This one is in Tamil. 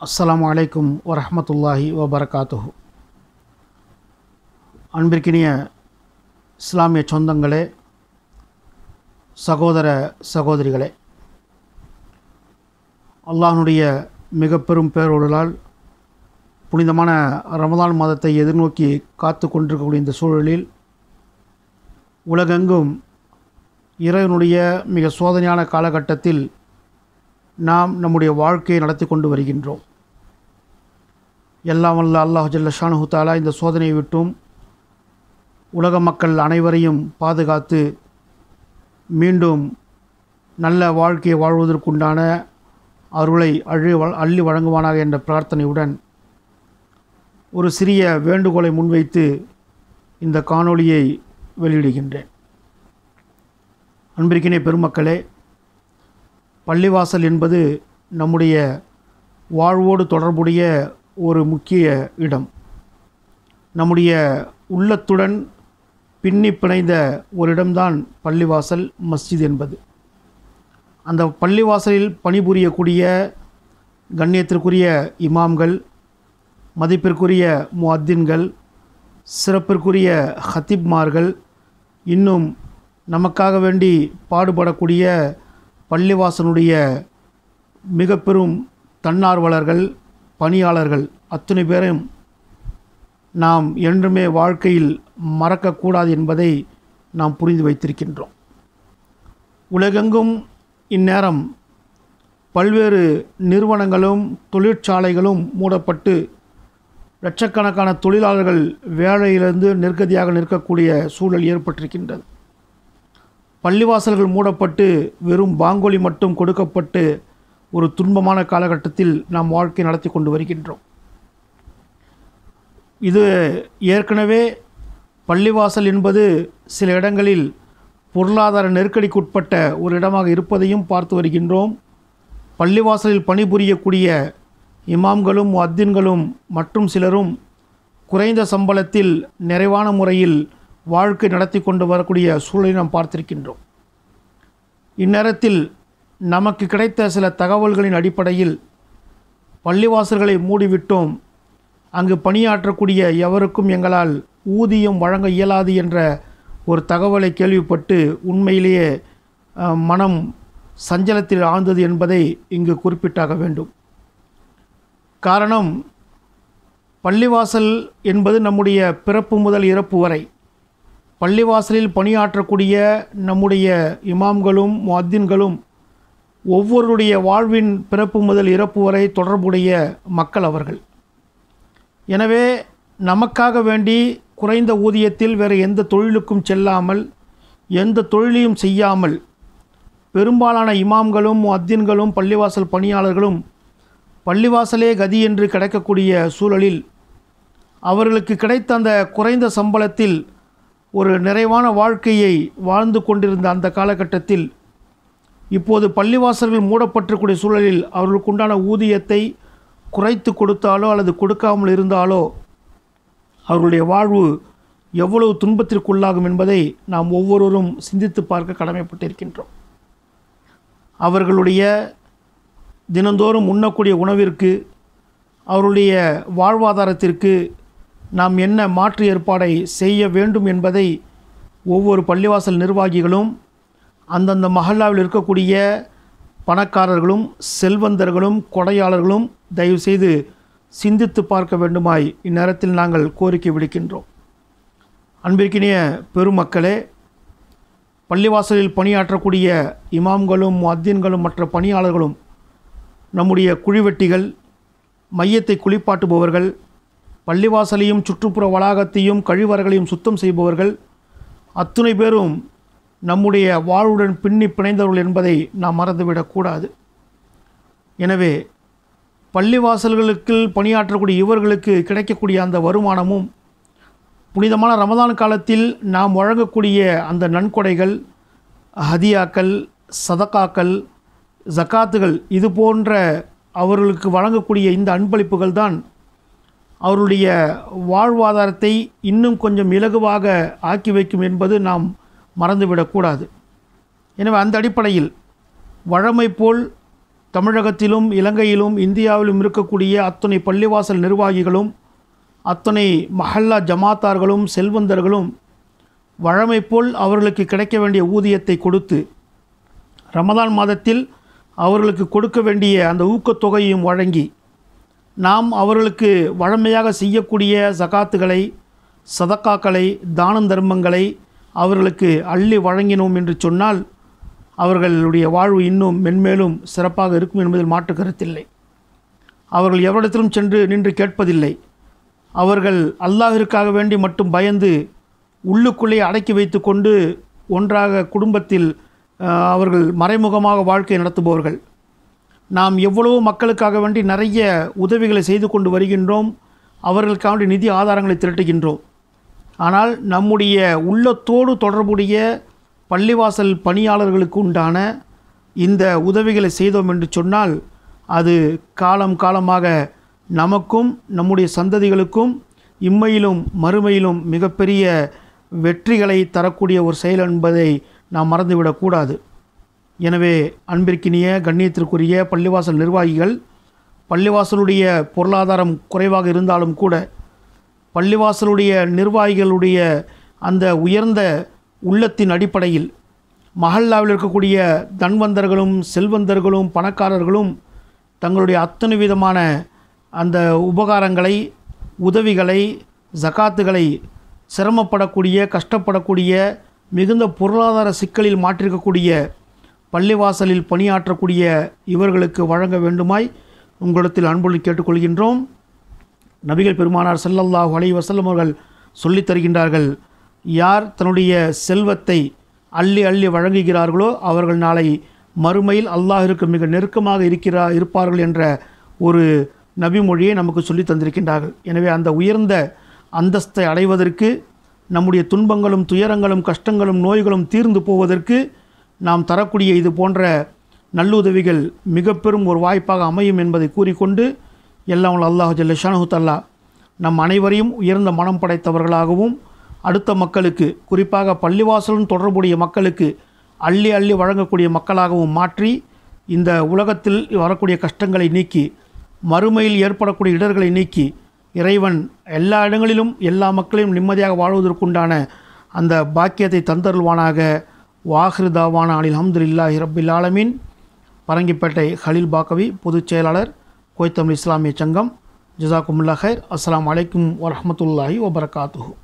அஸ்ஸலாமு அலைக்கும் வரஹ்மத்துல்லாஹி வபரகாத்துஹு அன்பிற்கினிய இஸ்லாமிய சொந்தங்களே சகோதர சகோதரிகளே அல்லாஹ்னுடைய மிக பெரும் பேரொருளால் புனிதமான ரமதான் மாதத்தை எதிர்நோக்கி காத்து கொண்டிருக்கக்கூடிய இந்த சூழலில் உலகெங்கும் இறைவனுடைய மிக சோதனையான காலகட்டத்தில் நாம் நம்முடைய வாழ்க்கையை நடத்தி கொண்டு வருகின்றோம் எல்லாம் வல்ல அல்லாஹ் ஜல்ல ஷானஹு தாலா இந்த சோதனையை விட்டும் உலக மக்கள் அனைவரையும் பாதுகாத்து மீண்டும் நல்ல வாழ்க்கையை வாழ்வதற்குண்டான அருளை அழி அள்ளி வழங்குவானாக என்ற பிரார்த்தனையுடன் ஒரு சிறிய வேண்டுகோளை முன்வைத்து இந்த காணொளியை வெளியிடுகின்றேன் அன்பிற்கினே பெருமக்களே பள்ளிவாசல் என்பது நம்முடைய வாழ்வோடு தொடர்புடைய ஒரு முக்கிய இடம் நம்முடைய உள்ளத்துடன் பின்னி பிணைந்த ஒரு இடம்தான் பள்ளிவாசல் மஸ்ஜித் என்பது அந்த பள்ளிவாசலில் பணிபுரியக்கூடிய கண்ணியத்திற்குரிய இமாம்கள் மதிப்பிற்குரிய முஅத்தின்கள் சிறப்பிற்குரிய ஹத்திப்மார்கள் இன்னும் நமக்காக வேண்டி பாடுபடக்கூடிய பள்ளிவாசனுடைய மிக பெரும் தன்னார்வலர்கள் பணியாளர்கள் அத்தனை பேரையும் நாம் என்றுமே வாழ்க்கையில் மறக்கக்கூடாது என்பதை நாம் புரிந்து வைத்திருக்கின்றோம் உலகெங்கும் இந்நேரம் பல்வேறு நிறுவனங்களும் தொழிற்சாலைகளும் மூடப்பட்டு லட்சக்கணக்கான தொழிலாளர்கள் வேலையிலிருந்து நெருக்கடியாக நிற்கக்கூடிய சூழல் ஏற்பட்டிருக்கின்றது பள்ளிவாசல்கள் மூடப்பட்டு வெறும் பாங்கொலி மட்டும் கொடுக்கப்பட்டு ஒரு துன்பமான காலகட்டத்தில் நாம் வாழ்க்கை நடத்தி கொண்டு வருகின்றோம் இது ஏற்கனவே பள்ளிவாசல் என்பது சில இடங்களில் பொருளாதார நெருக்கடிக்குட்பட்ட ஒரு இடமாக இருப்பதையும் பார்த்து வருகின்றோம் பள்ளிவாசலில் பணிபுரியக்கூடிய இமாம்களும் அத்தின்களும் மற்றும் சிலரும் குறைந்த சம்பளத்தில் நிறைவான முறையில் வாழ்க்கை நடத்தி கொண்டு வரக்கூடிய சூழலை நாம் பார்த்திருக்கின்றோம் இந்நேரத்தில் நமக்கு கிடைத்த சில தகவல்களின் அடிப்படையில் பள்ளிவாசல்களை மூடிவிட்டோம் அங்கு பணியாற்றக்கூடிய எவருக்கும் எங்களால் ஊதியம் வழங்க இயலாது என்ற ஒரு தகவலை கேள்விப்பட்டு உண்மையிலேயே அஹ், மனம் சஞ்சலத்தில் ஆழ்ந்தது என்பதை இங்கு குறிப்பிட்டாக வேண்டும் காரணம் பள்ளிவாசல் என்பது நம்முடைய பிறப்பு முதல் இறப்பு வரை பள்ளிவாசலில் பணியாற்றக்கூடிய நம்முடைய இமாம்களும் முஅத்தின்களும் ஒவ்வொருடைய வாழ்வின் பிறப்பு முதல் இறப்பு வரை தொடர்புடைய மக்கள் அவர்கள் எனவே நமக்காக வேண்டி குறைந்த ஊதியத்தில் வேறு எந்த தொழிலுக்கும் செல்லாமல் எந்த தொழிலையும் செய்யாமல் பெரும்பாலான இமாம்களும் முஅத்தின்களும் பள்ளிவாசல் பணியாளர்களும் பள்ளிவாசலே கதி என்று கிடைக்கக்கூடிய சூழலில் அவர்களுக்கு கிடைத்த அந்த குறைந்த சம்பளத்தில் ஒரு நிறைவான வாழ்க்கையை வாழ்ந்து கொண்டிருந்த அந்த காலகட்டத்தில் இப்போது பள்ளிவாசல்கள் மூடப்பட்டிருக்கூடிய சூழலில் அவர்களுக்கு உண்டான ஊதியத்தை குறைத்து கொடுத்தாலோ அல்லது கொடுக்காமல் இருந்தாலோ அவர்களுடைய வாழ்வு எவ்வளவு துன்பத்திற்குள்ளாகும் என்பதை நாம் ஒவ்வொருவரும் சிந்தித்து பார்க்க கடமைப்பட்டிருக்கின்றோம் அவர்களுடைய தினந்தோறும் உண்ணக்கூடிய உணவிற்கு அவருடைய வாழ்வாதாரத்திற்கு நாம் என்ன மாற்று ஏற்பாடை செய்ய வேண்டும் என்பதை ஒவ்வொரு பள்ளிவாசல் நிர்வாகிகளும் அந்தந்த மஹல்லாவில் இருக்கக்கூடிய பணக்காரர்களும் செல்வந்தர்களும் கொடையாளர்களும் தயவுசெய்து சிந்தித்து பார்க்க வேண்டுமாய் இந்நேரத்தில் நாங்கள் கோரிக்கை விடுக்கின்றோம் அன்பிற்கினிய பெருமக்களே பள்ளிவாசலில் பணியாற்றக்கூடிய இமாம்களும் முஅத்தின்களும் மற்ற பணியாளர்களும் நம்முடைய குழிவெட்டிகள் மையத்தை குளிப்பாட்டுபவர்கள் பள்ளிவாசலையும் சுற்றுப்புற வளாகத்தையும் கழிவறைகளையும் சுத்தம் செய்பவர்கள் அத்துணை பேரும் நம்முடைய வாழ்வுடன் பின்னி பிணைந்தவர்கள் என்பதை நாம் மறந்துவிடக்கூடாது எனவே பள்ளிவாசல்களுக்கு பணியாற்றக்கூடிய இவர்களுக்கு கிடைக்கக்கூடிய அந்த வருமானமும் புனிதமான ரமதான் காலத்தில் நாம் வழங்கக்கூடிய அந்த நன்கொடைகள் ஹதியாக்கள் சதக்காக்கள் ஜக்காத்துகள் இது போன்ற அவர்களுக்கு வழங்கக்கூடிய இந்த அன்பளிப்புகள் தான் அவருடைய வாழ்வாதாரத்தை இன்னும் கொஞ்சம் இலகுவாக ஆக்கி வைக்கும் என்பது நாம் மறந்துவிடக்கூடாது எனவே அந்த அடிப்படையில் வழமை போல் தமிழகத்திலும் இலங்கையிலும் இந்தியாவிலும் இருக்கக்கூடிய அத்தனை பள்ளிவாசல் நிர்வாகிகளும் அத்தனை மஹல்லா ஜமாத்தார்களும் செல்வந்தர்களும் வழமை போல் அவர்களுக்கு கிடைக்க வேண்டிய ஊதியத்தை கொடுத்து ரமதான் மாதத்தில் அவர்களுக்கு கொடுக்க வேண்டிய அந்த ஊக்கத்தொகையையும் வழங்கி நாம் அவர்களுக்கு வழமையாக செய்யக்கூடிய சகாத்துகளை சதக்காக்களை தானம் தர்மங்களை அவர்களுக்கு அள்ளி வழங்கினோம் என்று சொன்னால் அவர்களுடைய வாழ்வு இன்னும் மென்மேலும் சிறப்பாக இருக்கும் என்பதில் மாற்று கருத்தில்லை அவர்கள் எவரிடத்திலும் சென்று நின்று கேட்பதில்லை அவர்கள் அல்லாஹிற்காக வேண்டி மட்டும் பயந்து உள்ளுக்குள்ளே அடக்கி வைத்து கொண்டு ஒன்றாக குடும்பத்தில் அஹ், அவர்கள் மறைமுகமாக வாழ்க்கை நடத்துபவர்கள் நாம் எவ்வளவோ மக்களுக்காக வேண்டி நிறைய உதவிகளை செய்து கொண்டு வருகின்றோம் அவர்களுக்காக வேண்டி நிதி ஆதாரங்களை திரட்டுகின்றோம் ஆனால் நம்முடைய உள்ளத்தோடு தொடர்புடைய பள்ளிவாசல் பணியாளர்களுக்கு உண்டான இந்த உதவிகளை செய்தோம் என்று சொன்னால் அது காலம் காலமாக நமக்கும் நம்முடைய சந்ததிகளுக்கும் இம்மையிலும் மறுமையிலும் மிகப்பெரிய வெற்றிகளை தரக்கூடிய ஒரு செயல் என்பதை நாம் மறந்துவிடக்கூடாது எனவே அன்பிற்கினிய கண்ணியத்திற்குரிய பள்ளிவாசல் நிர்வாகிகள் பள்ளிவாசலுடைய பொருளாதாரம் குறைவாக இருந்தாலும் கூட பள்ளிவாசலுடைய நிர்வாகிகளுடைய அந்த உயர்ந்த உள்ளத்தின் அடிப்படையில் மஹல்லாவில் இருக்கக்கூடிய தன்வந்தர்களும் செல்வந்தர்களும் பணக்காரர்களும் தங்களுடைய அத்தனை விதமான அந்த உபகாரங்களை உதவிகளை ஜகாத்துகளை சிரமப்படக்கூடிய கஷ்டப்படக்கூடிய மிகுந்த பொருளாதார சிக்கலில் மாற்றிருக்கக்கூடிய பள்ளிவாசலில் பணியாற்றக்கூடிய இவர்களுக்கு வழங்க வேண்டுமாய் உங்களிடத்தில் அன்புடன் கேட்டுக்கொள்கின்றோம் நபிகள் பெருமானார் ஸல்லல்லாஹு அலைஹி வஸல்லம் அவர்கள் சொல்லித் தருகின்றார்கள் யார் தன்னுடைய செல்வத்தை அள்ளி அள்ளி வழங்குகிறார்களோ அவர்கள் நாளை மறுமையில் அல்லாஹிற்கு மிக நெருக்கமாக இருக்கிறா இருப்பார்கள் என்ற ஒரு நபி மொழியை நமக்கு சொல்லி தந்திருக்கின்றார்கள் எனவே அந்த உயர்ந்த அந்தஸ்தை அடைவதற்கு நம்முடைய துன்பங்களும் துயரங்களும் கஷ்டங்களும் நோய்களும் தீர்ந்து போவதற்கு நாம் தரக்கூடிய இது போன்ற நல்லுதவிகள் மிக பெரும் ஒரு வாய்ப்பாக அமையும் என்பதை கூறிக்கொண்டு எல்லாம் வல்ல அல்லாஹ் ஜல்லஷானு தல்லா நம் அனைவரையும் உயர்ந்த மனம் படைத்தவர்களாகவும் அடுத்த மக்களுக்கு குறிப்பாக பள்ளிவாசலுடன் தொடர்புடைய மக்களுக்கு அள்ளி அள்ளி வழங்கக்கூடிய மக்களாகவும் மாற்றி இந்த உலகத்தில் வரக்கூடிய கஷ்டங்களை நீக்கி மறுமையில் ஏற்படக்கூடிய இடர்களை நீக்கி இறைவன் எல்லா இடங்களிலும் எல்லா மக்களையும் நிம்மதியாக வாழ்வதற்குண்டான அந்த பாக்கியத்தை தந்தருள்வானாக வாஹிரு தாவான அனில் அஹமதுல்லாஹி ரப்பில் ஆலமீன் பரங்கிப்பேட்டை ஹலீல் பாக்கவி பொதுச் செயலாளர் கோய்த்தமிழ் இஸ்லாமிய சங்கம் ஜசாக்குமுல்லா ஹைர் அஸ்ஸலாமு அலைக்கும் வரஹ்மத்துல்லாஹி வபரகாத்துஹு